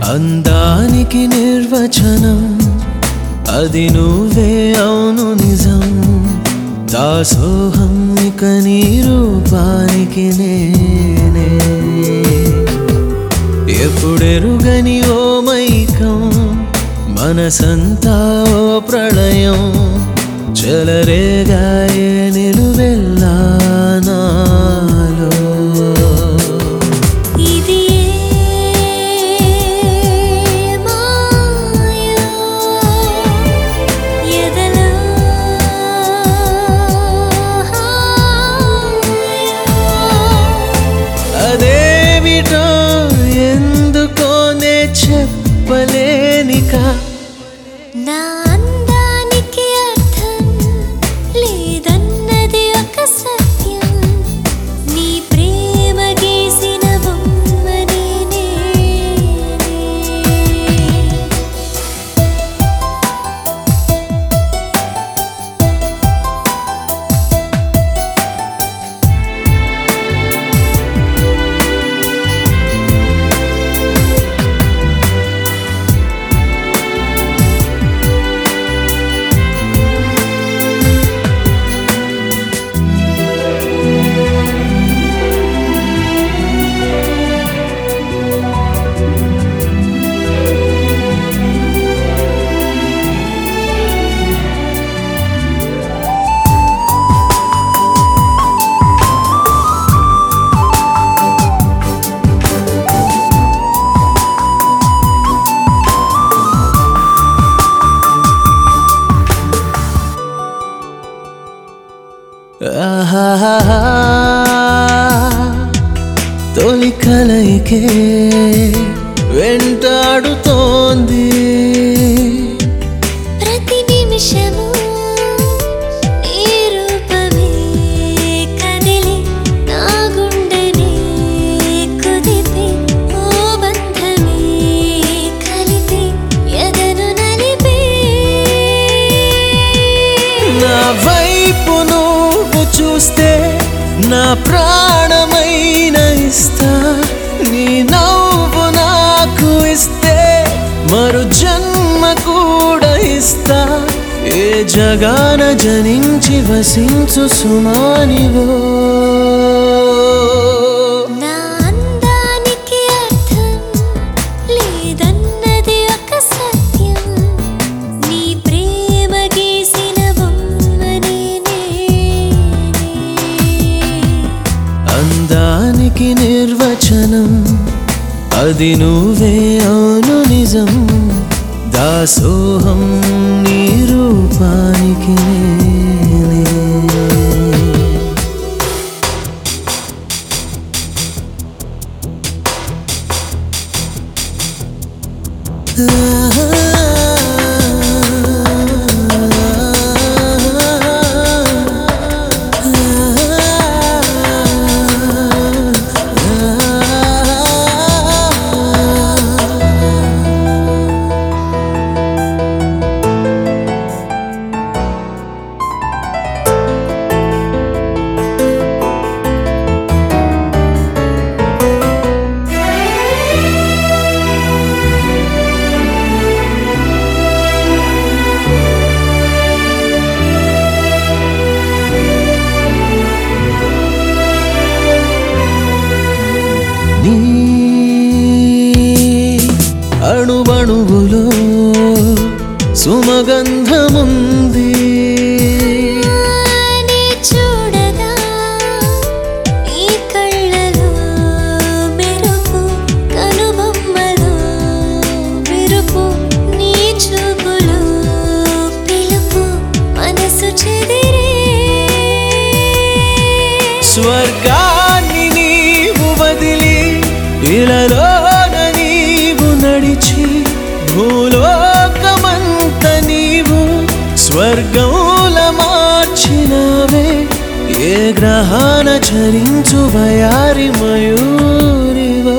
అందానికి నిర్వచనం అది నువ్వే అవును నిజం దాసోహం ఇక నీ రూపానికి నేనే ఎప్పుడెరుగని ఓ మైకం మనసంతా ఓ ప్రళయం చెలరేగాయే నిలువెల్లా నాలో ఇది ఏ మాయో ఎదలో అదేమిటో ఎందుకోనే చెప్పలేనిక నా అందానికి అర్థం లేదన్నది ఒక సత్యం నీ ప్రేమ గీసిన బొమ్మ నేనే ఆహాహా, తొలి కలయికే వెంటాడుతోంది ప్రతి నిమిషము నీ రూపమే కదిలి నా గుండెనే కుదిపి ఓ బంధమే కలిపి ఎదను నలిపే నా వైపు నువ్వు చూస్తే నా ప్రాణమైన ఇస్తా నీ నవ్వు నాకు ఇస్తే మరు జన్మ కూడా ఇస్తా ఏ జగాన జనించి వసించు సుమానివో నా అందానికి అర్థం లేదన్నది ఒక సత్యం నీ ప్రేమ గీసిన బొమ్మ నేనే అందానికి నిర్వచనం అది నువ్వే అవును నిజం దాసోహం నీ రూపానికి నేనే నీ అణువణువులో సుమగంధముంది నీ చూడగా ఈ కళ్ళలో మెరుపు కనుబొమ్మలో మెరుపు నీ చూపులో పిలుపు మనసు చెదిరే స్వర్గాన్ని నీవు వదిలి ఇలలోన నీవు నడిచి భూలోకమంత నీవు స్వర్గంల మార్చినవే ఏ గ్రహాన చరించు వయారి మయూరివో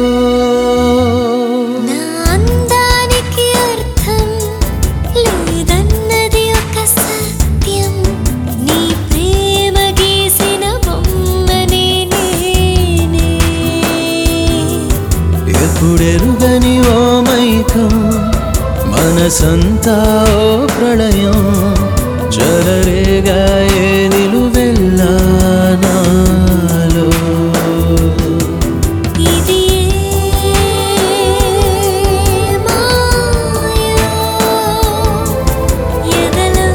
నా అందానికి అర్థం లేదన్నది ఒక సత్యం నీ ప్రేమ గీసిన బొమ్మ నేనే ఎప్పుడెరుగని ఓ మైకం మనసంతా ఓ ప్రళయం జరరేగా ఏ నిలువెల్లా నాలో ఇది మాయా ఎదలో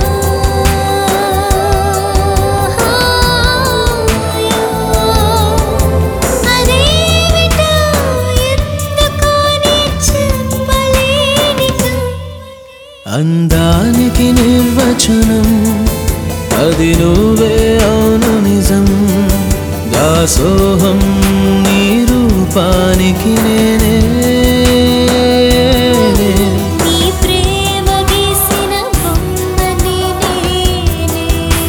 అదేమిటో ఎందుకో నీ చెప్పలేనిక అందానికి నిర్వచనం అది నువ్వే అవును నిజం దాసోహం నీ రూపానికి నేనే నీ ప్రేమ గీసిన బొమ్మని నేనే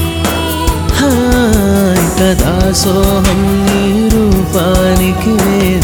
హాయ్ దాసోహం నీ రూపానికి నేనే